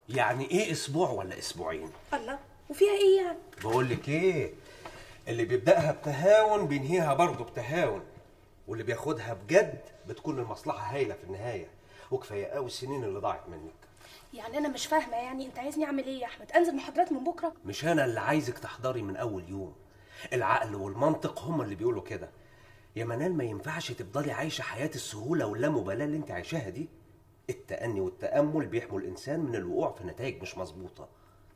يعني ايه اسبوع ولا اسبوعين الله وفيها ايه يعني بقول لك ايه اللي بيبداها بتهاون بينهيها برضه بتهاون واللي بياخدها بجد بتكون المصلحه هايله في النهايه وكفايه قوي السنين اللي ضاعت منك يعني انا مش فاهمه يعني انت عايزني اعمل ايه يا احمد انزل محاضرات من بكره مش انا اللي عايزك تحضري من اول يوم العقل والمنطق هما اللي بيقولوا كده يا منال ما ينفعش تفضلي عايشه حياه السهوله واللامبالاه اللي انت عايشاها دي التأني والتأمل بيحموا الإنسان من الوقوع في نتائج مش مظبوطة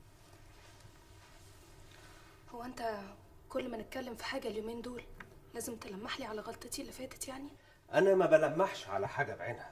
هو انت كل ما نتكلم في حاجه اليومين دول لازم تلمح لي على غلطتي اللي فاتت يعني أنا ما بلمحش على حاجة بعينها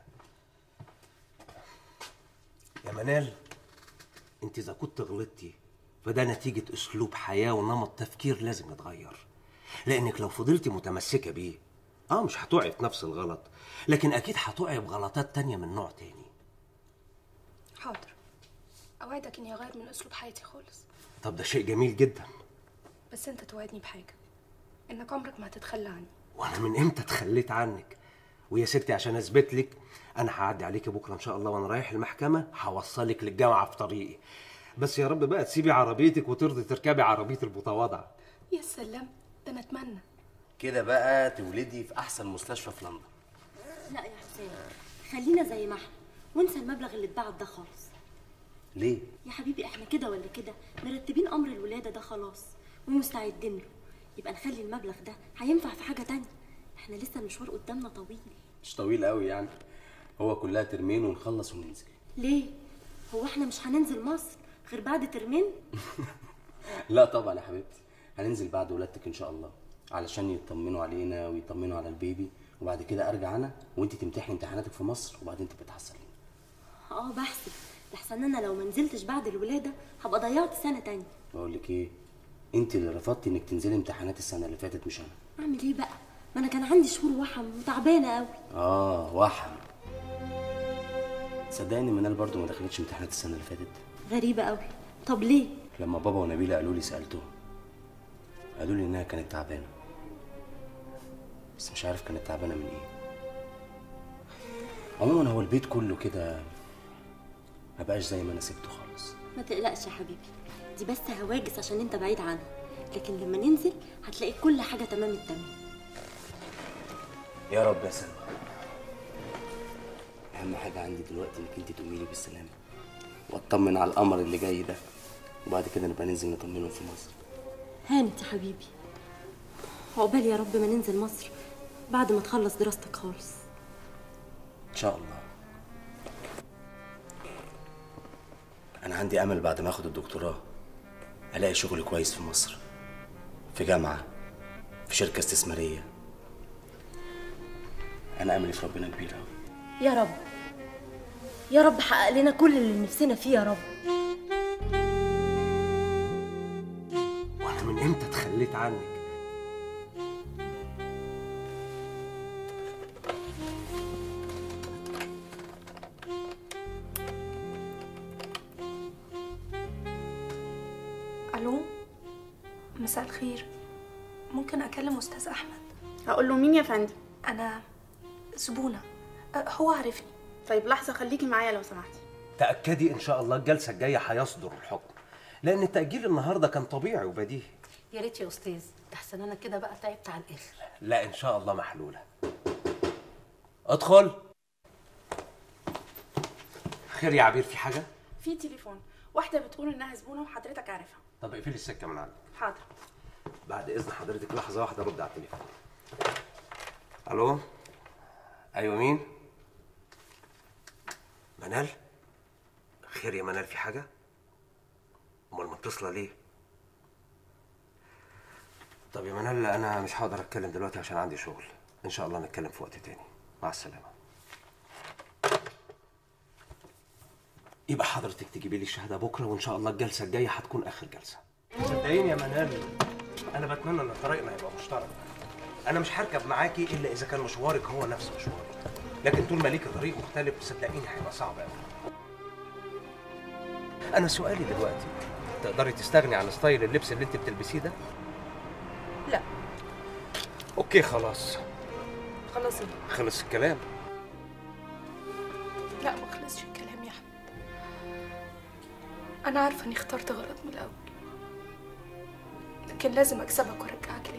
يا منال أنت إذا كنت غلطتي فده نتيجة أسلوب حياة ونمط تفكير لازم يتغير لأنك لو فضلتي متمسكة بيه اه مش هتقعي في نفس الغلط لكن اكيد هتقعي بغلطات تانية من نوع تاني حاضر اوعدك اني هغير من اسلوب حياتي خالص طب ده شيء جميل جدا بس انت توعدني بحاجه انك عمرك ما هتتخلى عني وانا من امتى اتخليت عنك ويا ستي عشان اثبت لك انا هعدي عليكي بكره ان شاء الله وانا رايح المحكمه هوصلك للجامعه في طريقي بس يا رب بقى تسيبي عربيتك وترضي تركبي عربيه المتواضعه يا سلام ده انا اتمنى كده بقى تولدي في احسن مستشفى في لندن لا يا حسين خلينا زي ما احنا وانسى المبلغ اللي اتبعت ده خالص ليه يا حبيبي احنا كده ولا كده مرتبين امر الولاده ده خلاص ومستعدين له يبقى نخلي المبلغ ده هينفع في حاجه تانية احنا لسه المشوار قدامنا طويل مش طويل قوي يعني هو كلها ترمين ونخلص وننزل ليه هو احنا مش هننزل مصر غير بعد ترمين لا طبعا يا حبيبتي هننزل بعد ولادتك ان شاء الله علشان يطمنوا علينا ويطمنوا على البيبي وبعد كده ارجع انا وانت تمتحني امتحاناتك في مصر وبعدين تبقي تحصلين اه بحسب لحسن انا لو ما نزلتش بعد الولاده هبقى ضيعت سنه تانية بقول لك ايه انت اللي رفضتي انك تنزلي امتحانات السنه اللي فاتت مش انا اعمل ايه بقى ما انا كان عندي شهور وحم وتعبانه قوي اه وحم تصدقني منال برضو ما دخلتش امتحانات السنه اللي فاتت غريبه قوي طب ليه لما بابا ونبيله قالوا لي سالتهم قالوا لي انها كانت تعبانه بس مش عارف كانت تعبانه من ايه عموما هو البيت كله كده ما بقاش زي ما انا سبته خالص ما تقلقش يا حبيبي دي بس هواجس عشان انت بعيد عنها لكن لما ننزل هتلاقي كل حاجه تمام التمام يا رب يا سلمى اهم حاجه عندي دلوقتي انك انت تقومي لي بالسلامه واطمن على القمر اللي جاي ده وبعد كده نبقى ننزل نطمنهم في مصر هانت يا حبيبي عقبال يا رب ما ننزل مصر بعد ما تخلص دراستك خالص ان شاء الله انا عندي امل بعد ما اخد الدكتوراه الاقي شغل كويس في مصر في جامعه في شركه استثماريه انا املي في ربنا كبير قوي يا رب يا رب حقق لنا كل اللي نفسنا فيه يا رب وانا من امتى اتخليت عنك الو مساء الخير ممكن اكلم استاذ احمد هقول له مين يا فندم انا زبونه أه، هو عارفني طيب لحظه خليكي معايا لو سمحتي تاكدي ان شاء الله الجلسه الجايه هيصدر الحكم لان التاجيل النهارده كان طبيعي وبديهي يا ريت يا استاذ ده احسن انا كده بقى تعبت على الاخر لا ان شاء الله محلوله ادخل خير يا عبير في حاجه في تليفون واحده بتقول انها زبونه وحضرتك عارفها طب اقفلي السكه من عندك حاضر بعد اذن حضرتك لحظه واحده رد على التليفون الو ايوه مين منال خير يا منال في حاجه امال متصله ليه طب يا منال انا مش هقدر اتكلم دلوقتي عشان عندي شغل ان شاء الله نتكلم في وقت تاني مع السلامه يبقى حضرتك تجيبي لي الشهاده بكره وان شاء الله الجلسه الجايه هتكون اخر جلسه صدقيني يا منال انا بتمنى ان طريقنا يبقى مشترك انا مش هركب معاكي الا اذا كان مشوارك هو نفس مشواري لكن طول ما ليكي طريق مختلف صدقيني هيبقى صعب قوي انا سؤالي دلوقتي تقدري تستغني عن ستايل اللبس اللي انت بتلبسيه ده لا اوكي خلاص خلاص إيه؟ خلص الكلام لا ما خلصش الكلام يا احمد انا عارفه اني اخترت غلط من الاول لكن لازم اكسبك وارجعك